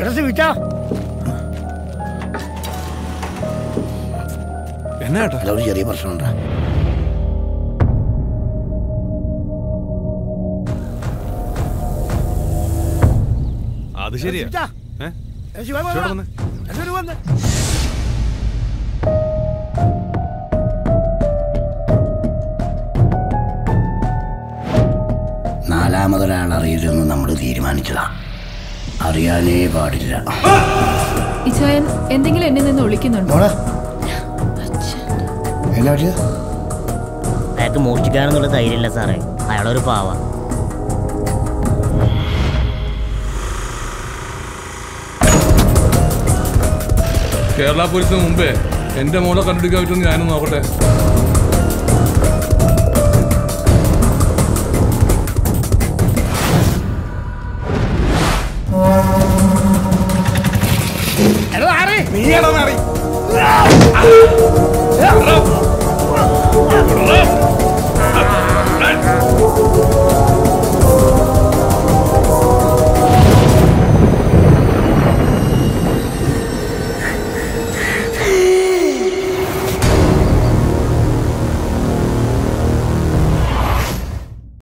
എടാ സിവിച്ചാ എന്നാ ഏട്ടാ അല്ല ഒരു ചെറിയ പ്രശ്നമുണ്ടാ അത് ശരിയാ സിവിച്ചാ, ഏ? ഏ, ശിവൻ ഇവിടെ വന്നോ? വന്ന്. എല്ലാവരും വന്ന്. നാലാമതൊരാൾ അറിയില്ലെന്ന് നമ്മൾ തീരുമാനിച്ചതാ അറിയാനേ പാടില്ല ഇച്ചായൻ എന്തെങ്കിലും എന്നിൽ നിന്ന് ഒളിക്കുന്നുണ്ടോ മോളെ എന്നാ പറ്റിയത് അയാൾക്ക് മോഷ്ടിക്കാനെന്നുള്ള ധൈര്യമില്ല സാറേ അയാളൊരു പാവ കേരള പോലീസിന് മുമ്പേ എന്റെ മോളെ കണ്ടുപിടിക്കാൻ പറ്റുമെന്ന് ഞാനും നോക്കട്ടെ എടാ ആരെ നീയാണോ മാറി ആ